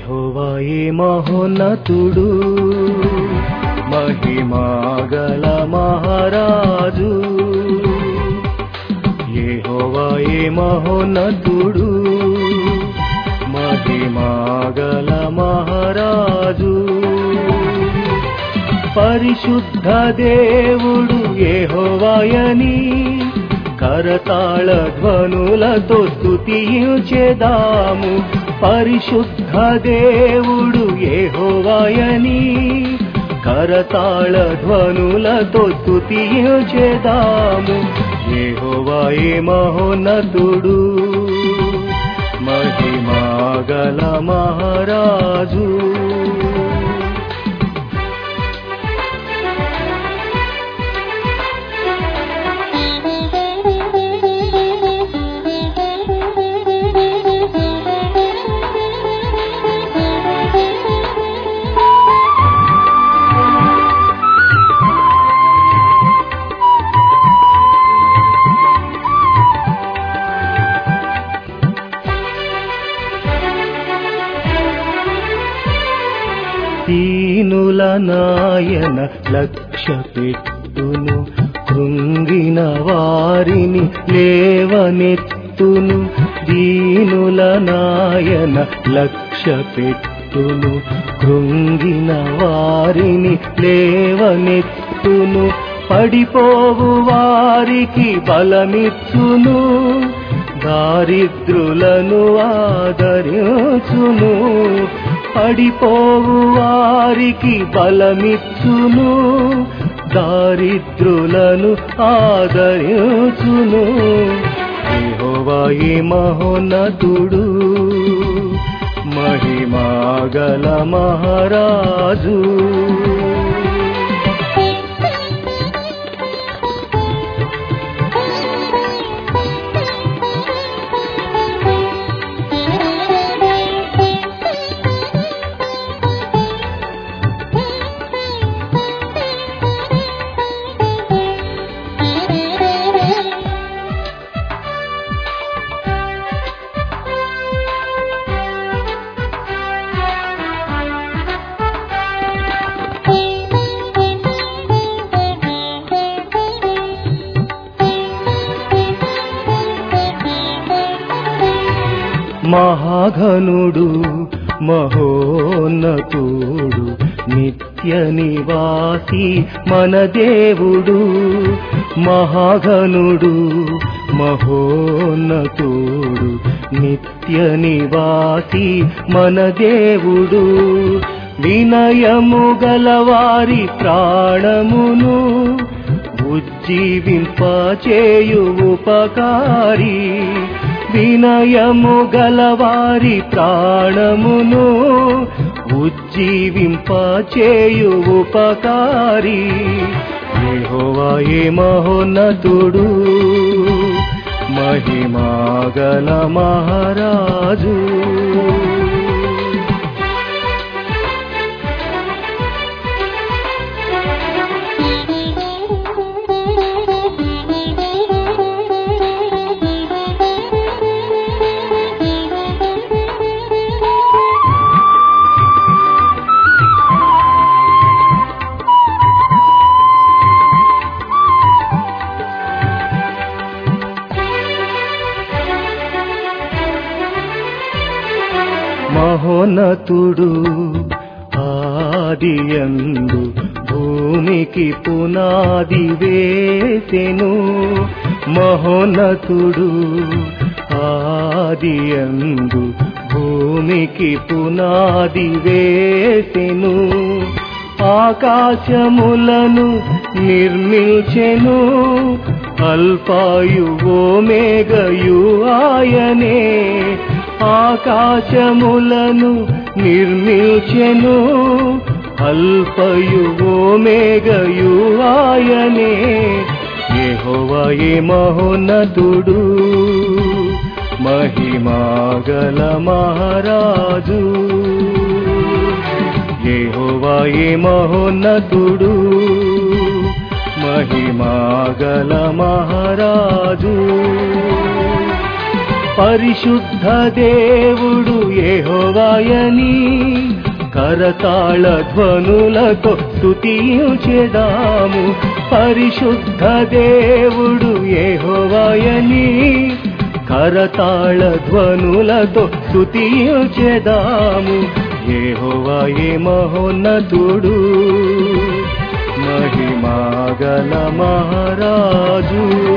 యెహోవాయే మహోన్నతుడు మహిమాగల మహారాజు యెహోవాయే మహోన్నతుడు మహిమాగల మహారాజు పరిశుద్ధ దేవుడు యెహోవాయని కరతాళ ధ్వనులతో స్తుతించెదాము పరిశుద్ధ దేవుడు యెహోవాయని కరతాళ ధ్వనులతో స్తుతించెదాము యెహోవాయే మహోన్నతుడు మహిమాగల మహారాజు దీనుల నాయన లక్ష్య పెట్టును కృంగిన వారిని లేవనెత్తును దీనుల నాయన లక్ష్య పెట్టును కృంగిన వారిని లేవనెత్తును పడిపోవు వారికి బలమిచ్చును దారిద్రులను ఆదరించును పడిపోవు వారికి బలమిచ్చును దారిద్రులను ఆదరించును యెహోవాయే మహోన్నతుడు మహిమాగల మహారాజు మహాఘనుడు మహోన్నతుడు నిత్య నివాసి మన దేవుడు మహాఘనుడు మహోన్నతుడు నిత్య నివాసి మన దేవుడు వినయము గలవారి ప్రాణమును ఉజ్జీవింపచేయు ఉపకారి వినయము గలవారి ప్రాణమును ఉజ్జీవింపచేయు ఉపకారి యెహోవాయే మహోన్నతుడు మహిమాగల మహారాజు మహోన్నతుడు ఆదియందు భూమికి పునాది వేసెను మహోన్నతుడు ఆదియందు భూమికి పునాది వేసెను ఆకాశములను నిర్మించెను అల్పాయువో మేఘయు ఆయనే ఆకాశములను నిర్మించెను అల్పయువో మేఘయు ఆయనే యెహోవాయే మహోన్నతుడు మహిమాగల మహారాజు యెహోవాయే మహోన్నతుడు మహిమాగల మహారాజు పరిశుద్ధ దేవుడు ఏహోవాయని కరతాళ ధ్వనులతో స్తుతించెదాము పరిశుద్ధ దేవుడు ఏహోవాయని కరతాళ ధ్వనులతో స్తుతించెదాము ఏహోవాయే మహోన్నతుడు మహిమాగల మహారాజు